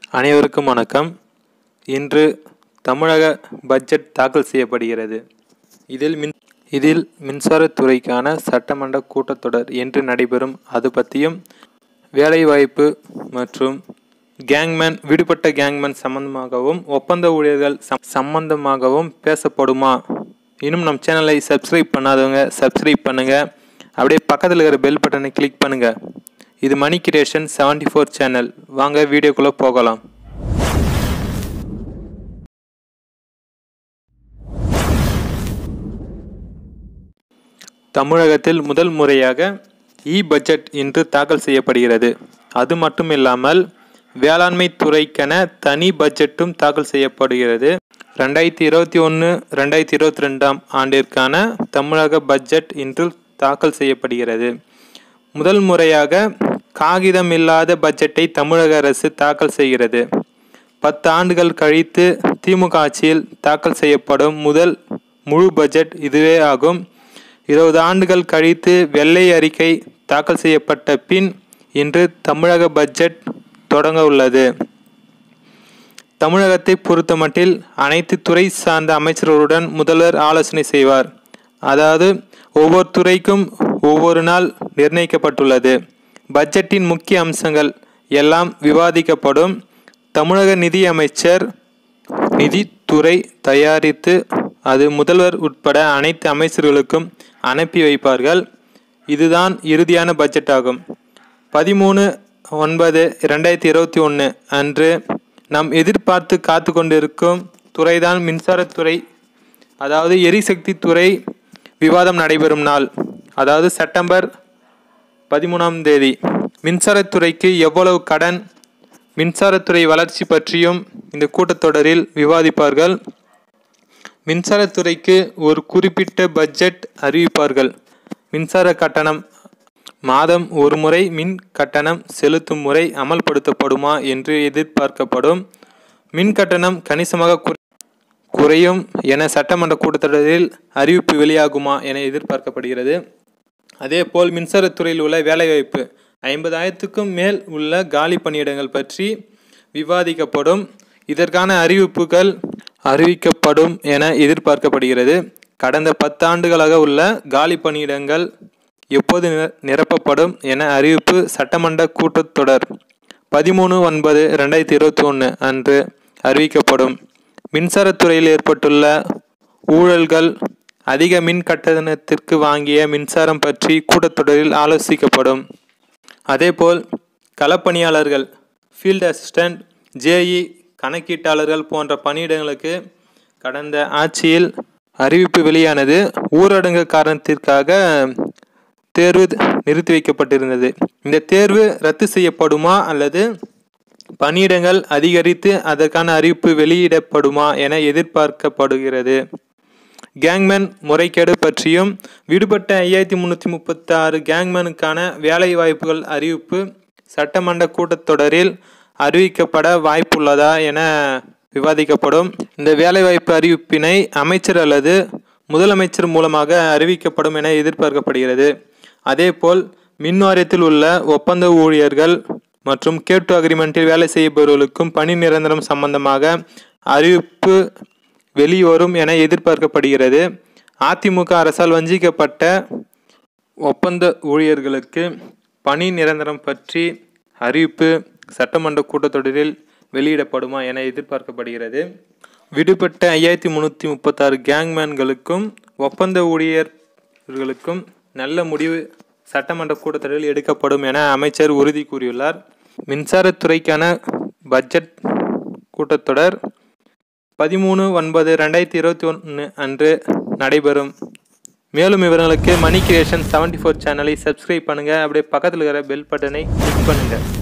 அனைவருக்கும் வணக்கம் இன்று தமிழக பட்ஜெட் தாக்கல் செய்யப்படுகிறது இதில் மின் இதில் மின்சாரத்துறைக்கான சட்டமன்ற கூட்டத்தொடர் என்று நடைபெறும் அது பற்றியும் வேலைவாய்ப்பு மற்றும் கேங்மேன் விடுபட்ட கேங்மேன் சம்பந்தமாகவும் ஒப்பந்த ஊழியர்கள் சம் சம்பந்தமாகவும் பேசப்படுமா இன்னும் நம் சேனலை சப்ஸ்கிரைப் பண்ணாதவங்க சப்ஸ்கிரைப் பண்ணுங்கள் அப்படியே பக்கத்தில் இருக்கிற பெல் பட்டனை கிளிக் பண்ணுங்கள் இது Mani creation seventy four channel வாங்க வீடியோக்குள்ளே போகலாம் தமிழகத்தில் முதல் முறையாக இ பட்ஜெட் இன்று தாக்கல் செய்யப்படுகிறது அது மட்டும் இல்லாமல் வேளாண்மை துறைக்கென தனி பட்ஜெட்டும் தாக்கல் செய்யப்படுகிறது ரெண்டாயிரத்தி இருபத்தி ஒன்று ரெண்டாயிரத்தி இருபத்தி ரெண்டாம் ஆண்டிற்கான தமிழக பட்ஜெட் இன்று தாக்கல் செய்யப்படுகிறது முதல் முறையாக காகிதம் இல்லாத பட்ஜெட்டை தமிழக அரசு தாக்கல் செய்கிறது பத்து ஆண்டுகள் கழித்து திமுக ஆட்சியில் தாக்கல் செய்யப்படும் முதல் முழு பட்ஜெட் இதுவே ஆகும் இருபது ஆண்டுகள் கழித்து வெள்ளை அறிக்கை தாக்கல் செய்யப்பட்ட பின் இன்று தமிழக பட்ஜெட் தொடங்க உள்ளது தமிழகத்தை பொறுத்தமட்டில் அனைத்து துறை சார்ந்த அமைச்சர்களுடன் முதல்வர் ஆலோசனை செய்வார் அதாவது ஒவ்வொரு துறைக்கும் ஒவ்வொரு நாள் நிர்ணயிக்கப்பட்டுள்ளது பட்ஜெட்டின் முக்கிய அம்சங்கள் எல்லாம் விவாதிக்கப்படும் தமிழக நிதி அமைச்சர் நிதித்துறை தயாரித்து அது முதல்வர் உட்பட அனைத்து அமைச்சர்களுக்கும் அனுப்பி வைப்பார்கள் இதுதான் இறுதியான பட்ஜெட் ஆகும் பதிமூணு ஒன்பது ரெண்டாயிரத்தி இருபத்தி ஒன்று அன்று நாம் எதிர்பார்த்து காத்து கொண்டிருக்கும் துறைதான் மின்சாரத்துறை அதாவது எரிசக்தி துறை விவாதம் நடைபெறும் நாள் அதாவது செப்டம்பர் பதிமூணாம் தேதி மின்சாரத்துறைக்கு எவ்வளவு கடன் மின்சாரத்துறை வளர்ச்சி பற்றியும் இந்த கூட்டத்தொடரில் விவாதிப்பார்கள் மின்சாரத்துறைக்கு ஒரு குறிப்பிட்ட பட்ஜெட் அறிவிப்பார்கள் மின்சார கட்டணம் மாதம் ஒரு முறை மின் கட்டணம் செலுத்தும் முறை அமல்படுத்தப்படுமா என்று எதிர்பார்க்கப்படும் மின் கட்டணம் கணிசமாக குறை- குறையும் என சட்டமன்ற கூட்டத்தொடரில் அறிவிப்பு வெளியாகுமா என எதிர்பார்க்கப்படுகிறது அதேபோல் மின்சாரத்துறையில் உள்ள வேலைவாய்ப்பு ஐம்பதாயிரத்துக்கும் மேல் உள்ள காலி பணியிடங்கள் பற்றி விவாதிக்கப்படும் இதற்கான அறிவிப்புகள் அறிவிக்கப்படும் என எதிர்பார்க்கப்படுகிறது கடந்த பத்தாண்டுகளாக உள்ள காலி பணியிடங்கள் எப்போது நிர- நிரப்பப்படும் என அறிவிப்பு சட்டமன்ற கூட்டத்தொடர் பதிமூணு ஒன்பது ரெண்டாயிரத்தி இருபத்தி ஒன்று அன்று அறிவிக்கப்படும் மின்சாரத்துறையில் ஏற்பட்டுள்ள ஊழல்கள் அதிக மின் கட்டணத்திற்கு வாங்கிய மின்சாரம் பற்றி கூட்டத்தொடரில் ஆலோசிக்கப்படும் அதேபோல் களப்பணியாளர்கள் ஃபீல்ட் அசிஸ்டன்ட் ஜேஇ கணக்கீட்டாளர்கள் போன்ற பணியிடங்களுக்கு கடந்த ஆட்சியில் அறிவிப்பு வெளியானது ஊரடங்கு காரணத்திற்காக தேர்வு நிறுத்தி வைக்கப்பட்டிருந்தது இந்த தேர்வு ரத்து செய்யப்படுமா அல்லது பணியிடங்கள் அதிகரித்து அதற்கான அறிவிப்பு வெளியிடப்படுமா என எதிர்பார்க்கப்படுகிறது கேங்மேன் முறைகேடு பற்றியும் விடுபட்ட ஐயாயிரத்தி முந்நூற்றி முப்பத்தாறு கேங்மேனுக்கான வேலை வாய்ப்புகள் அறிவிப்பு சட்டமன்ற கூட்டத்தொடரில் அறிவிக்கப்பட வாய்ப்புள்ளதா என விவாதிக்கப்படும் இந்த வேலைவாய்ப்பு அறிவிப்பினை அமைச்சர் அல்லது முதலமைச்சர் மூலமாக அறிவிக்கப்படும் என எதிர்பார்க்கப்படுகிறது அதேபோல் மின் வாரியத்தில் உள்ள ஒப்பந்த ஊழியர்கள் மற்றும் கேட்டு அக்ரிமெண்ட்டில் வேலை செய்பவர்களுக்கும் பணி நிரந்தரம் சம்பந்தமாக அறிவிப்பு வெளிவரும் என எதிர்பார்க்கப்படுகிறது அதிமுக அரசால் வஞ்சிக்கப்பட்ட ஒப்பந்த ஊழியர்களுக்கு பணி நிரந்தரம் பற்றி அறிவிப்பு சட்டமன்ற கூட்டத்தொடரில் வெளியிடப்படுமா என எதிர்பார்க்கப்படுகிறது விடுபட்ட ஐயாயிரத்தி முந்நூற்றி முப்பத்தாறு கேங்மேன்களுக்கும் ஒப்பந்த ஊழியர்களுக்கும் நல்ல முடிவு சட்டமன்ற கூட்டத்தொடரில் எடுக்கப்படும் என அமைச்சர் உறுதி கூறியுள்ளார் மின்சாரத்துறைக்கான பட்ஜெட் கூட்டத்தொடர் பதிமூணு ஒன்பது ரெண்டாயிரத்தி இருபத்தி ஒன்று அன்று நடைபெறும் மேலும் விவரங்களுக்கு மணி கிரியேஷன் செவன்டி ஃபோர் சேனலை சப்ஸ்கிரைப் பண்ணுங்கள் அப்படியே பக்கத்தில் இருக்கிற பெல் பட்டனை கிளிக் பண்ணுங்கள்